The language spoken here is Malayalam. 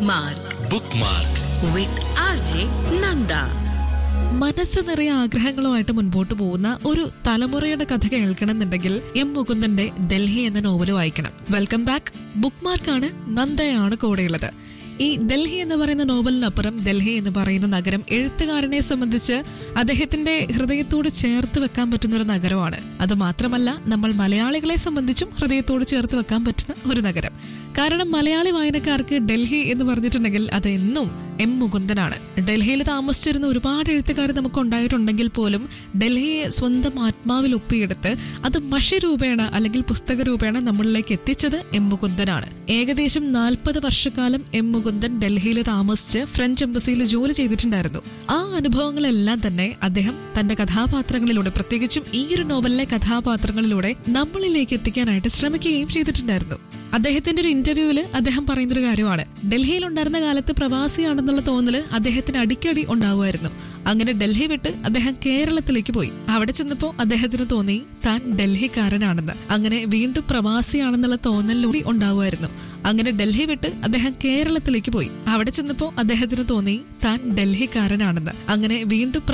bookmark bookmark with R J Nanda മനസ്സ് നിറയെ ആഗ്രഹങ്ങളുമായിട്ട് മുൻപോട്ട് പോകുന്ന ഒരു തലമുറയുടെ കഥ കേൾക്കണമെന്നുണ്ടെങ്കിൽ എം മുകുന്ദന്റെ ഡൽഹി എന്ന നോവൽ വായിക്കണം വെൽക്കം ബാക്ക് ബുക്ക് മാർക്കാണ് നന്ദയാണ് കൂടെയുള്ളത് ഈ ഡൽഹി എന്ന് പറയുന്ന നോവലിനപ്പുറം ഡൽഹി എന്ന് പറയുന്ന നഗരം എഴുത്തുകാരനെ സംബന്ധിച്ച് അദ്ദേഹത്തിന്റെ ഹൃദയത്തോട് ചേർത്ത് വെക്കാൻ പറ്റുന്ന ഒരു നഗരമാണ് അത് മാത്രമല്ല നമ്മൾ മലയാളികളെ സംബന്ധിച്ചും ഹൃദയത്തോട് ചേർത്ത് വെക്കാൻ പറ്റുന്ന ഒരു നഗരം കാരണം മലയാളി വായനക്കാർക്ക് ഡൽഹി എന്ന് പറഞ്ഞിട്ടുണ്ടെങ്കിൽ അത് എന്നും എം മുകുന്ദനാണ് ഡൽഹിയിൽ താമസിച്ചിരുന്ന ഒരുപാട് എഴുത്തുകാർ നമുക്ക് ഉണ്ടായിട്ടുണ്ടെങ്കിൽ പോലും ഡൽഹിയെ സ്വന്തം ആത്മാവിൽ ഒപ്പിയെടുത്ത് അത് മഷി രൂപേണ അല്ലെങ്കിൽ പുസ്തക രൂപേണ നമ്മളിലേക്ക് എത്തിച്ചത് എം മുകുന്ദനാണ് ഏകദേശം നാൽപ്പത് വർഷക്കാലം എം മുകുന്ദൻ ഡൽഹിയിൽ താമസിച്ച് ഫ്രഞ്ച് എംബസിയിൽ ജോലി ചെയ്തിട്ടുണ്ടായിരുന്നു ആ അനുഭവങ്ങളെല്ലാം തന്നെ അദ്ദേഹം തന്റെ കഥാപാത്രങ്ങളിലൂടെ പ്രത്യേകിച്ചും ഈ ഒരു നോവലിലെ കഥാപാത്രങ്ങളിലൂടെ നമ്മളിലേക്ക് എത്തിക്കാനായിട്ട് ശ്രമിക്കുകയും ചെയ്തിട്ടുണ്ടായിരുന്നു അദ്ദേഹത്തിന്റെ ഒരു ഇന്റർവ്യൂവില് അദ്ദേഹം പറയുന്ന ഒരു കാര്യമാണ് ഡൽഹിയിൽ ഉണ്ടായിരുന്ന കാലത്ത് പ്രവാസിയാണെന്നുള്ള തോന്നല് അദ്ദേഹത്തിന് അടിക്കടി ഉണ്ടാവുമായിരുന്നു അങ്ങനെ ഡൽഹി വിട്ട് അദ്ദേഹം കേരളത്തിലേക്ക് പോയി അവിടെ ചെന്നപ്പോ അദ്ദേഹത്തിന് തോന്നി താൻ ഡൽഹിക്കാരനാണെന്ന് അങ്ങനെ വീണ്ടും പ്രവാസിയാണെന്നുള്ള തോന്നലിലൂടെ ഉണ്ടാവുമായിരുന്നു അങ്ങനെ ഡൽഹി വിട്ട് അദ്ദേഹം കേരളത്തിലേക്ക് പോയി അവിടെ ചെന്നപ്പോ അദ്ദേഹത്തിന് തോന്നി താൻ ഡൽഹിക്കാരനാണെന്ന് അങ്ങനെ വീണ്ടും